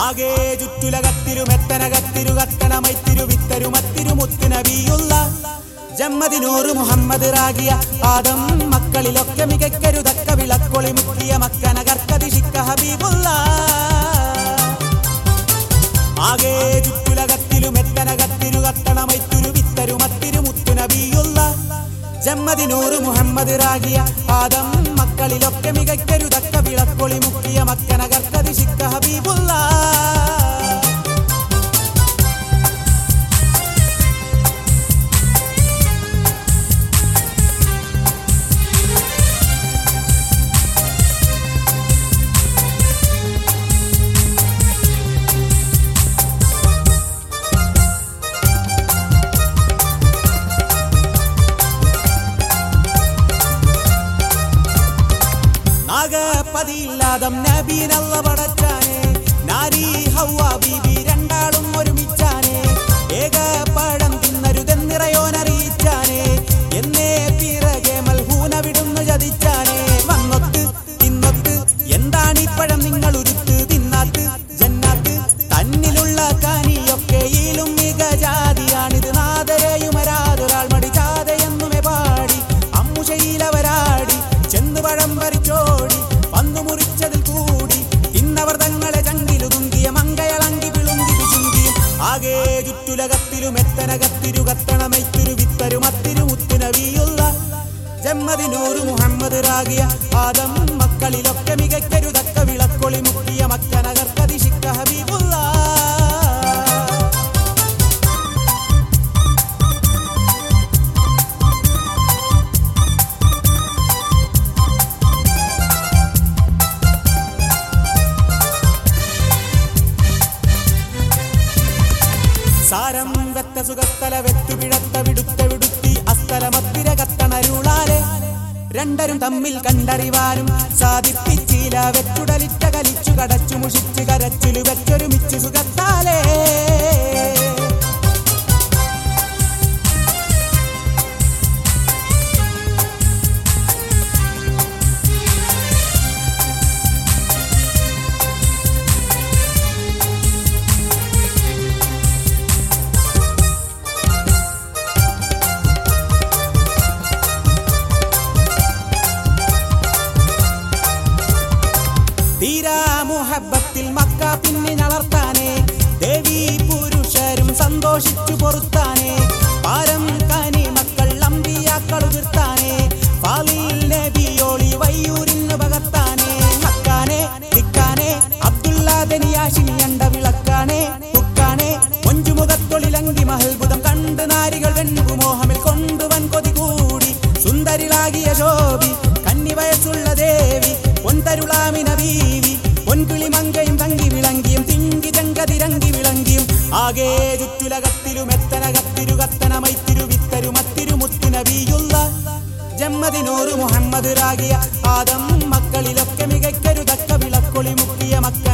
ആകെ ചുറ്റുലകത്തിരു മെത്തനകത്തിരു കത്തണമൈത്തിരു വിത്തരു മത്തിരു മുത്തുനബിയുള്ള ജമ്മദിനൂറ് മുഹമ്മദ് റാഗിയ ആദം മക്കളിലൊക്കെ മികക്കരുതക്ക വിളക്കൊളി മുക്കിയ മക്കന കർക്കതിഷിക്ക ഹബീബുള്ള ആകെ ചുറ്റുലകത്തിലു മെത്തനകത്തിരു കത്തണമൈത്തിരു വിത്തരു മത്തിരു മുത്തുനബിയുള്ള ജമ്മദിനൂറ് മുഹമ്മദ് റാഗിയ ആദം മക്കളിലൊക്കെ മികക്കരുതക്ക വിളക്കൊളി മുക്കിയ മക്കന കർക്കതിഷിക്ക ഹബീബുള്ള നാഗപതിയില്ലാതം നബീനല്ല പടച്ചാനെ നാരി ഹൗവ ബീബി രണ്ടാളും ഒരുമിച്ചാനെ ഏക പഴം തിന്നരുതെന്നിറയോനറിയിച്ചാനെ എന്നേ പിറകെ മൽഹൂന വിടുന്നു ചതിച്ചാനെ വന്നൊത്ത് തിന്നൊത്ത് എന്താണീ പഴം നിങ്ങൾ ഉരുത്ത് തിന്നാത്ത് ജന്നാത്ത് തന്നിലുള്ള കാനിയൊക്കെ ഈലും മികജാതിയാണിത് നാദരയുമരാതൊരാൾ മടിജാതയെന്നുമേ പാടി അമ്മുശയിലവരാടി ചെന്ന് പഴം പറിച്ചോടി വന്നു മുറിച്ചതിൽ കൂടി ഇന്നവർ തങ്ങളെ ചങ്കിലു തുങ്കിയ മങ്കയളങ്കി പിളുങ്കി ചുങ്കിയും ആകെ ചുറ്റുലകത്തിലു മെത്തനകത്തിരു കത്തണമൈത്തിരു വിത്തരു മത്തിരു മുത്തുനവിയുള്ള ജമ്മദിനൂറ് മുഹമ്മദ് റാഗിയ ആദം മക്കളിലൊക്കെ മികക്കരുതക്ക വിളക്കൊളി മുക്കിയ മക്കനകർക്കതിഷിക്ക ഹബീബുള്ള സാരം വെത്ത സുഖസ്ഥല വെത്തു പിഴത്ത വിടുത്ത വിടുത്തി അസ്ഥലമത്തിര കത്തണരുളാലെ രണ്ടരും തമ്മിൽ കണ്ടറിവാനും സാധിപ്പിച്ചില്ല വെച്ചുടലിറ്റ കലിച്ചു കടച്ചു മുഷിച്ചു കരച്ചിലു വെച്ചൊരുമിച്ചു സുഖത്താലേ തീരാ മുഹബത്തിൽ മക്ക പിന്നിനളർത്താനേ ദേവി പുരുഷരും സന്തോഷിച്ചു പൊറുത്താനേ പാരം കനി മക്കൾ അമ്പിയാക്കൾ ഉതിർത്താനേ ഫാലിൽ നബിയോളി വയ്യൂരിന്ന് പകർത്താനേ മക്കാനെ നിക്കാനെ അബ്ദുള്ള ദനിയാശിനി അണ്ട വിളക്കാണേ തുക്കാണേ മൊഞ്ചുമുഖത്തൊളിലങ്കി മഹൽബുദം കണ്ട് നാരികൾ വെൺപുമോഹമിൽ കൊണ്ടുവൻ കൊതി കൂടി സുന്ദരിളാകിയ ശോഭി കന്നി വയസ്സുള്ള ദേവി പൊന്തരുളാമിന ബീവി പൊൻകിളി മങ്കയും തങ്കി വിളങ്കിയും തിങ്കി ചങ്കതിരങ്കി വിളങ്കിയും ആകെ ചുറ്റുലകത്തിരു മെത്തനകത്തിരു കത്തനമൈത്തിരു വിത്തരു മത്തിരു മുത്തുനബിയുള്ള ജമ്മദിനൂറ് മുഹമ്മദ് റാഗിയ ആദം മക്കളിലൊക്കെ മികക്കരുതക്ക വിളക്കൊളി മുക്കിയ മക്ക